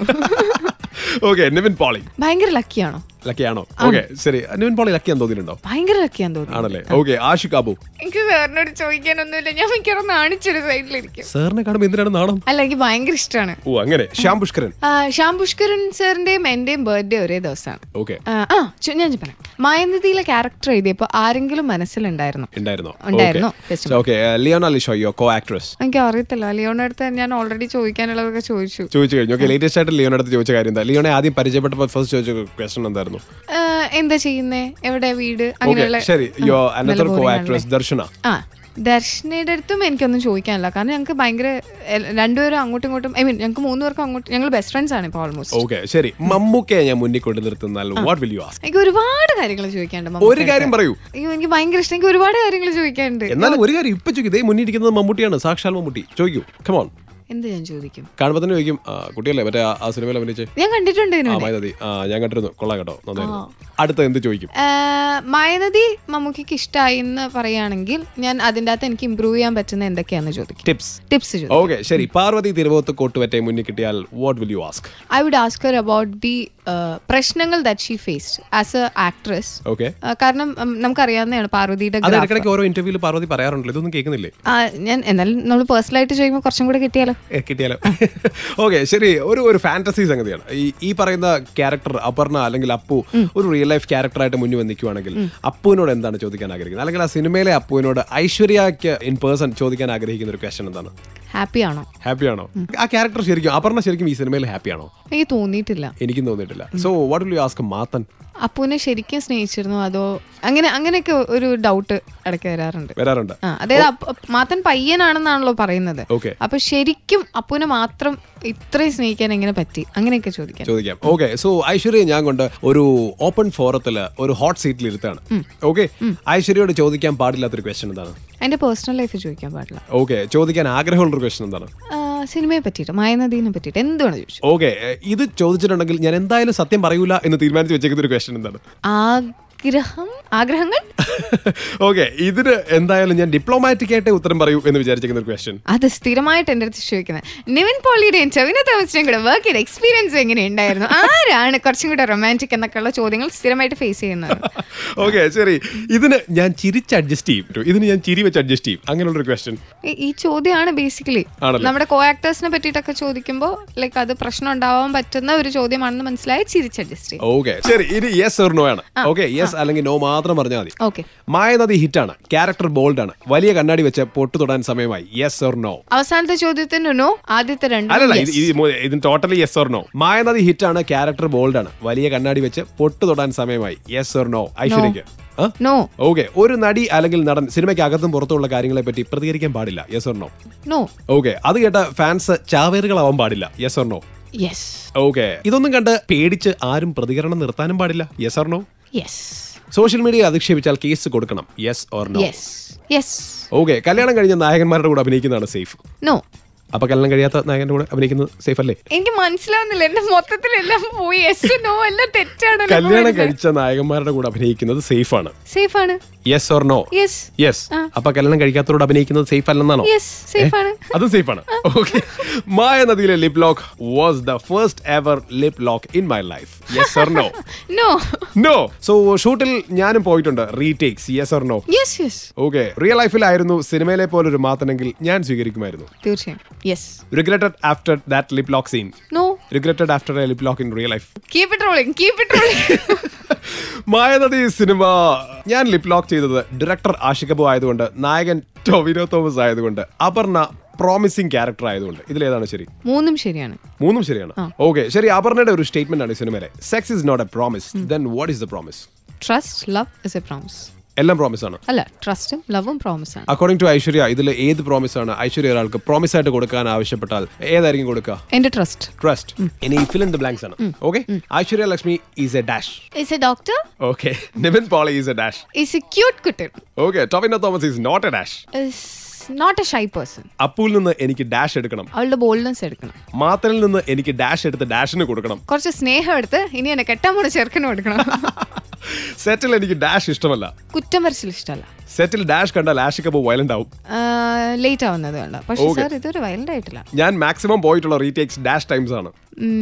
A: ഓക്കെ നിവിൻ പോളി
B: ഭയങ്കര ലക്കിയാണോ
A: ലക്കിയാണോ ഓക്കെ ശരി നിവിൻ പോളി ലക്കിയാൻ തോന്നിയിട്ടുണ്ടോ
B: ഭയങ്കര ലക്കിയാന്ന് തോന്നുന്നു
A: ആണല്ലേ ഓക്കെ ആഷിഖ് അബു
B: എനിക്ക് സാറിനോട് ചോദിക്കാനൊന്നുമില്ല ഞാൻ മിക്കവാറും നാണിച്ചൊരു സൈഡിലിരിക്കും
A: സാറിനെ കാണുമ്പോൾ എന്തിനാണ് നാണം
B: അല്ല എനിക്ക് ഭയങ്കര ഇഷ്ടമാണ്
A: ഓ അങ്ങനെ ശ്യാം പുഷ്കരൻ
B: ശ്യാം പുഷ്കരൻ സാറിന്റെയും എന്റെയും ബർത്ത്ഡേ ഒരേ ദിവസമാണ്
A: ഓക്കെ
B: ആ ആ, ചു- ഞാൻ പറയാം മായനിധിയിലെ ക്യാരക്ടർ എഴുതിയപ്പോൾ ആരെങ്കിലും മനസ്സിലുണ്ടായിരുന്നോ
A: ഉണ്ടായിരുന്നോ
B: ഉണ്ടായിരുന്നു. Just
A: ഓക്കെ ലിയോണ ലിഷോ യോ കോ ആക്ട്രസ്
B: എനിക്ക് അറിയത്തില്ല ലിയോയുടെ അടുത്ത് ഞാൻ ഓൾറെഡി ചോദിക്കാനുള്ളതൊക്കെ ചോദിച്ചു
A: ചോദിച്ചു കഴിഞ്ഞു ഓക്കെ ലേറ്റസ്റ്റ് ആയിട്ട് ലിയോണ അടുത്ത് ചോദിച്ച കാര്യം എന്താ ലിയോണെ ആദ്യം പരിചയപ്പെട്ടപ്പോൾ ഫസ്റ്റ് ചോദിച്ച ക്വസ്റ്റൻ എന്തായിരുന്നു
B: ആ, എന്താ ചെയ്യുന്നേ എവിടെ വീട്
A: ഓക്കെ
B: അങ്ങനെയുള്ള
A: ശരി യോ അനദർ
B: നല്ല
A: കോ
B: boring
A: ആക്ട്രസ് ദർശന
B: ആ ദർശനയുടെ അടുത്തും എനിക്കൊന്നും ചോദിക്കാനില്ല കാരണം ഞങ്ങൾക്ക് ഭയങ്കര എൽ- രണ്ടുപേരും അങ്ങോട്ടും ഇങ്ങോട്ടും ഐ മീൻ ഞങ്ങൾക്ക് മൂന്ന് പേർക്കും അങ്ങോട്ടും ഞങ്ങൾ ബെസ്റ്റ് ഫ്രണ്ട്സ് ആണ് ഇപ്പോൾ ഓൾമോസ്റ്റ്
A: ഓക്കെ ശരി മമ്മൂക്കയെ ഞാൻ മുന്നിൽ കൊണ്ട് നിർത്തുന്നാൽ വാട്ട് വിൽ യു ആസ്ക്
B: എനിക്ക് ഒരുപാട് കാര്യങ്ങൾ ചോദിക്കാനുണ്ട്
A: ഒരു
B: മമ്മൂക്കയുടെ
A: കാര്യം
B: അടുത്ത്.
A: പറയൂ
B: അയ്യോ എനിക്ക് ഭയങ്കര ഇഷ്ടം എനിക്ക് ഒരുപാട് കാര്യങ്ങൾ ചോദിക്കാനുണ്ട്
A: എന്നാലും ഒരു കാര്യം ഇപ്പൊ ചോദിക്കും ഇതേ മുന്നിൽ ഇരിക്കുന്നത് മമ്മൂട്ടിയാണ് സാക്ഷാൽ മമ്മൂട്ടി ചോദിക്കൂ കമോൺ
B: എന്ത് ഞാൻ ചോദിക്കും
A: കാണുമ്പോൾ തന്നെ ചോദിക്കും "ആ, കുട്ടിയല്ലേ മറ്റേ ആ- ആ സിനിമയിൽ അഭിനയിച്ച്
B: ഞാൻ കണ്ടിട്ടുണ്ട്
A: ആ
B: ഇതിനുവേണ്ടി
A: മൈനതി ആ ഞാൻ കണ്ടിരുന്നു കൊള്ളാം കേട്ടോ നന്നായിരുന്നു അടുത്ത എന്ത് ചോദിക്കും
B: മായനദി മമ്മൂക്കിക്ക് ഇഷ്ടമായി എന്ന് പറയുകയാണെങ്കിൽ ഞാൻ അതിൻ്റെ അകത്ത് എനിക്ക് ഇമ്പ്രൂവ് ചെയ്യാൻ പറ്റുന്ന എന്തൊക്കെയാണെന്ന് ചോദിക്കും
A: ടിപ്സ്
B: ടിപ്സ് ചോദിക്കും
A: ഓക്കെ ശരി പാർവതി തിരുവോത്ത് കോട്ടുവറ്റെ മുന്നിൽ കിട്ടിയാൽ what will you ask
B: I would ask her about the പ്രശ്നങ്ങൾ that she faced as a actress
A: okay
B: കാരണം ഉം, നമുക്കറിയാവുന്നതാണ് പാർവതിയുടെ
A: അത്
B: graph.
A: ഇടയ്ക്കിടയ്ക്ക് ഓരോ ഇന്റർവ്യൂവിൽ പാർവതി പറയാറുണ്ടല്ലോ ഇതൊന്നും കേൾക്കുന്നില്ലേ
B: ആ, ഞാൻ എന്നാലും നമ്മൾ പേഴ്സണലായിട്ട് ചോദിക്കുമ്പോൾ കുറച്ചും കൂടെ കിട്ടിയാലോ
A: ഏ, കിട്ടിയാലോ ഓക്കെ ശരി ഒരു ഒരു ഫാന്റസി സംഗതിയാണ് ഈ ഈ പറയുന്ന ക്യാരക്ടർ അപർണ അല്ലെങ്കിൽ അപ്പു ഒരു റിയൽ ലൈഫ് ക്യാരക്ടറായിട്ട് മുന്നിൽ വന്ന് നിൽക്കുവാണെങ്കിൽ അപ്പുവിനോട് എന്താണ് ചോദിക്കാൻ ആഗ്രഹിക്കുന്നത് അല്ലെങ്കിൽ ആ സിനിമയിലെ അപ്പുവിനോട് ഐശ്വര്യക്ക് ഇൻ പേഴ്സൺ ചോദിക്കാൻ ആഗ്രഹിക്കുന്ന ഒരു ക്വസ്റ്റൻ എന്താണ്
B: ഹാപ്പി ആണോ
A: ഹാപ്പി ആണോ ആ ക്യാരക്ടർ ശരിക്കും അപർണ ശരിക്കും ഈ സിനിമയിൽ ഹാപ്പി ആണോ
B: എനിക്ക് തോന്നിയിട്ടില്ല
A: എനിക്കും തോന്നിയിട്ടില്ല so what will you ask Mathan
B: അപ്പുവിനെ ശരിക്കും സ്നേഹിച്ചിരുന്നു അതോ അങ്ങനെ അങ്ങനെയൊക്കെ ഒരു ഡൗട്ട് ഇടയ്ക്ക് വരാറുണ്ട്
A: വരാറുണ്ട്
B: ആ അതായത് അപ്പ- മാത്തൻ പയ്യനാണെന്നാണല്ലോ പറയുന്നത്
A: ഓക്കെ
B: അപ്പൊ ശരിക്കും അപ്പുവിനെ മാത്രം ഇത്രയും സ്നേഹിക്കാൻ എങ്ങനെ പറ്റി അങ്ങനെയൊക്കെ ചോദിക്കാൻ
A: ചോദിക്കാം ഓക്കെ സോ ഐശ്വര്യ ഞാൻ കൊണ്ട് ഒരു ഓപ്പൺ ഫോറത്തില് ഒരു ഹോട്ട് സീറ്റിൽ ഇരുത്താണ് ഓക്കെ ഐശ്വര്യയോട് ചോദിക്കാൻ പാടില്ലാത്തൊരു ക്വസ്റ്റൻ എന്താണ്
B: എന്റെ പേഴ്സണൽ ലൈഫ് ചോദിക്കാൻ പാടില്ല
A: ഓക്കെ ചോദിക്കാൻ ആഗ്രഹമുള്ളൊരു ക്വസ്റ്റൻ എന്താണ്
B: ആ, സിനിമയെ പറ്റിയിട്ട് മായനദീനെ പറ്റിയിട്ട് എന്തുവാണ് ചോദിച്ചു
A: ഓക്കെ ഇത് ചോദിച്ചിട്ടുണ്ടെങ്കിൽ ഞാൻ എന്തായാലും സത്യം പറയൂല എന്ന് തീരുമാനിച്ച് വെച്ചേക്കുന്ന ഒരു ക്വസ്റ്റൻ എന്താണ്
B: ആഗ്രഹം ആഗ്രഹങ്ങൾ
A: ഓക്കെ ഇതിന് എന്തായാലും ഞാൻ ഡിപ്ലോമാറ്റിക് ആയിട്ട് ഉത്തരം പറയൂ എന്ന് വിചാരിച്ചിരിക്കുന്ന ഒരു ക്വസ്റ്റൻ
B: അത് സ്ഥിരമായിട്ട് എൻ്റെ അടുത്ത് ചോദിക്കുന്നത് നിവിൻ പോളിയുടെയും ചവിന തോമസിന്റെയും കൂടെ വർക്ക് ചെയ്ത എക്സ്പീരിയൻസ് എങ്ങനെ ഉണ്ടായിരുന്നു ആരാണ് കുറച്ചും കൂടെ റൊമാൻറ്റിക് എന്നൊക്കെയുള്ള ചോദ്യങ്ങൾ സ്ഥിരമായിട്ട് ഫേസ് ചെയ്യുന്നത്
A: ഓക്കെ ശരി ഇതിന് ഞാൻ ചിരിച്ച് അഡ്ജസ്റ്റ് ചെയ്യും ഇതിന് ഞാൻ ചിരി വെച്ച് അഡ്ജസ്റ്റ് ചെയ്യും അങ്ങനെയുള്ളൊരു ക്വസ്റ്റൻ
B: ഈ- ഈ ചോദ്യമാണ് ബേസിക്കലി
A: ആണല്ലേ?
B: നമ്മുടെ കോ ആക്ടേഴ്സിനെ പറ്റിയിട്ടൊക്കെ ചോദിക്കുമ്പോൾ ലൈക്ക് അത് പ്രശ്നം ഉണ്ടാവാൻ പറ്റുന്ന ഒരു ചോദ്യമാണെന്ന് മനസ്സിലായി ചിരിച്ച് അഡ്ജസ്റ്റ് ചെയ്യും
A: ഓക്കെ ശരി ഇനി യെസ് ഓർ നോ ആണ് ഓക്കെ യെസ് അല്ലെങ്കിൽ നോ മാത്രം പറഞ്ഞാൽ മതി
B: ഓക്കെ
A: മായനദി ഹിറ്റാണ് ക്യാരക്ടർ ബോൾഡ് ആണ് വലിയ കണ്ണാടി വെച്ച് പൊട്ടു തൊടാൻ സമയമായി യെസ് ഓർ നോ
B: അവസാനത്തെ ചോദ്യത്തിന് നോ ആദ്യത്തെ രണ്ട്
A: അല്ലല്ല ഇത് ഇത് മു- ഇതിന് totally yes or no Mayanadi ഹിറ്റാണ് ക്യാരക്ടർ ബോൾഡ് ആണ് വലിയ കണ്ണാടി വെച്ച് പൊട്ടു തൊടാൻ സമയമായി യെസ് ഓർ നോ ഐശ്വര്യക്ക്
B: നോ
A: ഓക്കെ ഒരു നടി അല്ലെങ്കിൽ നടൻ സിനിമയ്ക്ക് അകത്തും പുറത്തുള്ള കാര്യങ്ങളെ പറ്റി പ്രതികരിക്കാൻ പാടില്ല yes or no
B: no
A: okay അത് കേട്ട ഫാൻസ് ചാവേറുകളാവാൻ പാടില്ല yes or no
B: yes
A: okay ഇതൊന്നും കണ്ട് പേടിച്ച് ആരും പ്രതികരണം നിർത്താനും പാടില്ല yes or no
B: yes
A: social media അധിക്ഷേപിച്ചാൽ കേസ് കൊടുക്കണം yes or no
B: yes yes
A: okay കല്യാണം കഴിഞ്ഞ നായകന്മാരുടെ കൂടെ അഭിനയിക്കുന്നതാണ് സേഫ്
B: നോ
A: അപ്പൊ കല്യാണം കഴിയാത്ത നായകന്റെ കൂടെ അഭിനയിക്കുന്നത് സേഫ് അല്ലേ
B: എനിക്ക് മനസ്സിലാവുന്നില്ല എന്റെ മൊത്തത്തിലെല്ലാം പോയി എസ് നോ എല്ലാം തെറ്റാണ്
A: കല്യാണം കഴിച്ച നായകന്മാരുടെ കൂടെ അഭിനയിക്കുന്നത് സേഫ് ആണ്
B: സേഫ് ആണ്
A: yes or no
B: yes
A: yes അപ്പൊ കല്യാണം കഴിക്കാത്തവരോട് അഭിനയിക്കുന്നത് സേഫ് അല്ലെന്നാണോ
B: യെസ് സേഫ് ആണ്
A: അതും സേഫ് ആണ് ഓക്കെ മായ നദിയിലെ lip lock was the first ever lip lock in my life yes or no
B: no
A: no so ഷൂട്ടിൽ ഞാനും പോയിട്ടുണ്ട് retakes yes or no
B: yes yes
A: okay real ലൈഫിലായിരുന്നു സിനിമയിലെ പോലൊരു മാത്തനെങ്കിൽ ഞാൻ സ്വീകരിക്കുമായിരുന്നു
B: തീർച്ചയായും yes
A: regretted after that lip lock scene
B: no
A: regretted after a lip lock in real life
B: keep it rolling keep it rolling
A: Mayanadi cinema ഞാൻ lip lock ചെയ്തത് director Aashiq Abu ആയതുകൊണ്ട് നായകൻ ടൊവിനോ തോമസ് ആയതുകൊണ്ട് അപർണ പ്രോമിസിംഗ് ക്യാരക്ടർ ആയതുകൊണ്ട് ഇതിലേതാണ് ശരി
B: മൂന്നും ശരിയാണ്
A: മൂന്നും ശരിയാണ് ഓക്കെ ശരി അപർണയുടെ ഒരു സ്റ്റേറ്റ്മെന്റ് ആണ് ഈ സിനിമയിലെ sex is not a promise then what is the promise
B: trust love is a promise
A: എല്ലാം പ്രോമിസ് ആണ്
B: അല്ല ട്രസ്റ്റും ലവും പ്രോമിസ് ആണ്
A: അക്കോർഡിംഗ് ടു ഐശ്വര്യ ഇതിൽ ഏത് പ്രോമിസ് ആണ് ഐശ്വര്യ ഒരാൾക്ക് പ്രോമിസ് ആയിട്ട് കൊടുക്കാൻ ആവശ്യപ്പെട്ടാൽ ഏതായിരിക്കും കൊടുക്കുക
B: എന്റെ ട്രസ്റ്റ്
A: ട്രസ്റ്റ് ഇനി ഫിൽ ഇൻ ദ ബ്ലാങ്ക്സ് ആണ് okay Aishwarya Lakshmi is a dash
B: is a doctor
A: okay Nivin Pauly is a dash
B: is a cute കുട്ടൻ
A: okay Tovino Thomas is not a dash
B: is not a shy person
A: അപ്പൂൽ നിന്ന് എനിക്ക് ഡാഷ് എടുക്കണം
B: അവളുടെ boldness എടുക്കണം
A: മാത്തനിൽ നിന്ന് എനിക്ക് ഡാഷ് എടുത്ത് ഡാഷിന് കൊടുക്കണം
B: കുറച്ച് സ്നേഹം എടുത്ത് ഇനി എന്നെ കെട്ടാൻ പോണ ചെറുക്കനും എടുക്കണം
A: സെറ്റിൽ എനിക്ക് ഡാഷ് ഇഷ്ടമല്ല
B: കുറ്റം വരച്ചിൽ ഇഷ്ടമല്ല
A: സെറ്റിൽ ഡാഷ് കണ്ടാൽ ആഷിക്കപ്പോൾ വയലന്റ് ആവും
B: ലേറ്റ് ആവുന്നത് വേണ്ട പക്ഷെ സാർ ഇതൊരു വയലന്റ് ആയിട്ടില്ല
A: ഞാൻ മാക്സിമം പോയിട്ടുള്ള റീടേക്സ് ഡാഷ് ടൈംസ് ആണ്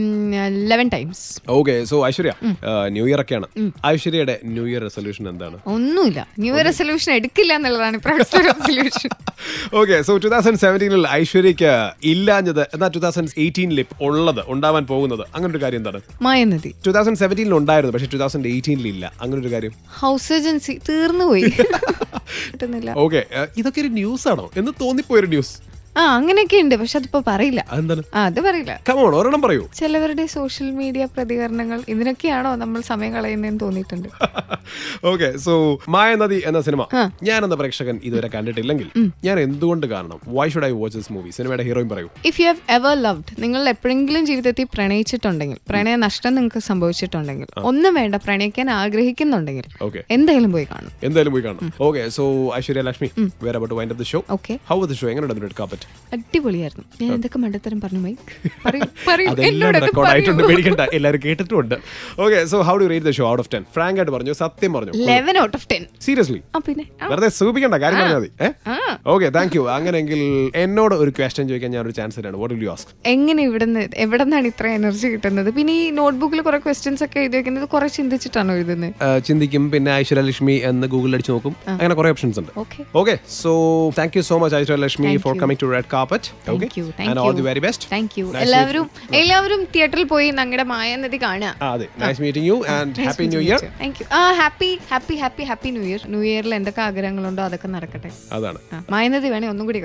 B: eleven times
A: okay so Aishwarya new year ഒക്കെയാണ് ഐശ്വര്യയുടെ ന്യൂ ഇയർ റെസൊല്യൂഷൻ എന്താണ്
B: ഒന്നുമില്ല ന്യൂ ഇയർ റെസൊല്യൂഷൻ എടുക്കില്ല എന്നുള്ളതാണ് ഇപ്രാവശ്യത്തെ resolution
A: okay so two thousand സെവൻറ്റീനിൽ ഐശ്വര്യക്ക് ഇല്ലാഞ്ഞത് എന്നാൽ ടൂ തൗസൻഡ് എയ്റ്റീനിൽ ഉള്ളത് ഉണ്ടാവാൻ പോകുന്നത് അങ്ങനെ ഒരു കാര്യം എന്താണ്
B: മായനദി
A: ടൂ തൗസൻഡ് സെവൻറ്റീനിൽ ഉണ്ടായിരുന്നു പക്ഷേ ടൂ തൗസൻഡ് എയ്റ്റീനിൽ ഇല്ല അങ്ങനെ ഒരു കാര്യം
B: ഹൗസ് ഏജൻസി തീർന്നു പോയി കിട്ടുന്നില്ല
A: ഓക്കെ ഇതൊക്കെ ഒരു ന്യൂസ് ആണോ എന്ന് തോന്നിപ്പോയൊരു ന്യൂസ്
B: ആ അങ്ങനെയൊക്കെ ഉണ്ട് പക്ഷെ അതിപ്പോ പറയില്ല
A: അതെന്താണ്
B: ആ അത് പറയില്ല
A: കമോൺ ഒരെണ്ണം പറയൂ
B: ചിലവരുടെ സോഷ്യൽ മീഡിയ പ്രതികരണങ്ങൾ ഇതിനൊക്കെയാണോ നമ്മൾ സമയം കളയുന്നതെന്ന് തോന്നിയിട്ടുണ്ട്
A: ഓക്കെ സോ മായ നദി എന്ന സിനിമ ഞാൻ എന്ന പ്രേക്ഷകൻ ഇതുവരെ കണ്ടിട്ടില്ലെങ്കിൽ ഞാൻ എന്തുകൊണ്ട് കാണണം why should I watch this movie സിനിമയുടെ ഹീറോയിൻ പറയൂ
B: if you have ever loved നിങ്ങൾ എപ്പോഴെങ്കിലും ജീവിതത്തിൽ പ്രണയിച്ചിട്ടുണ്ടെങ്കിൽ പ്രണയ നഷ്ടം നിങ്ങൾക്ക് സംഭവിച്ചിട്ടുണ്ടെങ്കിൽ ഒന്നും വേണ്ട പ്രണയിക്കാൻ ആഗ്രഹിക്കുന്നുണ്ടെങ്കിൽ
A: ഓക്കെ
B: എന്തായാലും പോയി കാണും
A: എന്തായാലും പോയി കാണണം ഓക്കെ സോ ഐശ്വര്യ ലക്ഷ്മി വേറെ about wind off the show
B: okay
A: how the show എങ്ങനെ റെഡ് കാപ്പറ്റ്
B: അടിപൊളിയായിരുന്നു ഞാൻ എന്തൊക്കെ മണ്ടത്തരം പറഞ്ഞു മൈക്ക് പറയൂ പറയൂ
A: അതെല്ലാം
B: എന്നോടൊക്കെ
A: റെക്കോർഡ് ആയിട്ടുണ്ട്
B: പറയൂ
A: പേടിക്കണ്ട എല്ലാവരും കേട്ടിട്ടുണ്ട് okay so how do rate the show out of ten frank ആയിട്ട് പറഞ്ഞു സത്യം പറഞ്ഞു
B: eleven out of ten
A: seriously
B: ആ പിന്നെ ആ,
A: വെറുതെ സൂചിപ്പിക്കണ്ട കാര്യം പറഞ്ഞാൽ മതി
B: ആ.
A: ഓക്കെ താങ്ക് യു അങ്ങനെയെങ്കിൽ എന്നോട് ഒരു ക്വസ്റ്റ്യൻ ചോദിക്കാൻ ഞാൻ ഒരു ചാൻസ് തരാണ് വാട്ട് വിൽ യു ആസ്ക്
B: എങ്ങനെ ഇവിടുന്ന് എവിടെ നിന്നാണ് ഇത്ര എനർജി കിട്ടുന്നത് പിന്നെ ഈ നോട്ട്ബുക്കിൽ കുറെ ക്വസ്റ്റ്യൻസ് ഒക്കെ എഴുതി വെക്കുന്നത് കുറെ ചിന്തിച്ചിട്ടാണോ എഴുതുന്നത്
A: ചിന്തിക്കും പിന്നെ ഐശ്വര്യ ലക്ഷ്മി എന്ന് ഗൂഗിളിൽ അടിച്ച് നോക്കും അങ്ങനെ കുറെ ഓപ്ഷൻസ് ഉണ്ട്
B: okay
A: okay so thank you so much Aishwarya Lakshmi
B: Thank
A: for
B: you.
A: Coming to red carpet okay
B: thank you
A: and all the very best
B: thank you എല്ലാവരും എല്ലാവരും തിയേറ്ററിൽ പോയി ഞങ്ങളുടെ മായ നദി കാണുക
A: അതെ nice meeting you and happy new year
B: thank you ആ happy happy happy happy new year new ഇയറിൽ എന്തൊക്കെ ആഗ്രഹങ്ങളുണ്ടോ അതൊക്കെ നടക്കട്ടെ
A: അതാണ്
B: ആ, മായനദി വേണേ ഒന്നും കൂടി കണ്ടു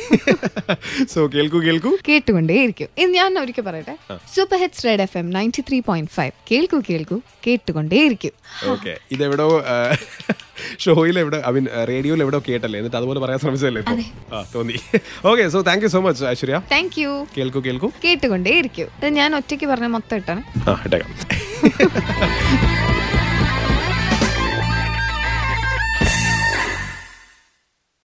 A: സോ കേൾക്കൂ കേൾക്കൂ
B: കേട്ടുകൊണ്ടേയിരിക്കും ഇത് ഞാൻ ഒരിക്കൽ പറയട്ടെ super hits red F M ninety three point five കേൾക്കൂ കേൾക്കൂ കേട്ടുകൊണ്ടേയിരിക്കും
A: ഓക്കെ ഇതെവിടോ ഷോയിൽ എവിടെ ഐ മീൻ റേഡിയോയിൽ എവിടെയോ കേട്ടല്ലേ എന്നിട്ട് അതുപോലെ പറയാൻ ശ്രമിച്ചതല്ലേ ഇപ്പൊ ആ തോന്നി okay so thank you so much Aishwarya
B: thank you
A: കേൾക്കൂ കേൾക്കൂ
B: കേട്ടുകൊണ്ടേയിരിക്കും ഇത് ഞാൻ ഒറ്റയ്ക്ക് പറഞ്ഞ മൊത്തം ഇട്ടാണ്
A: ആ ഇട്ടേക്കാം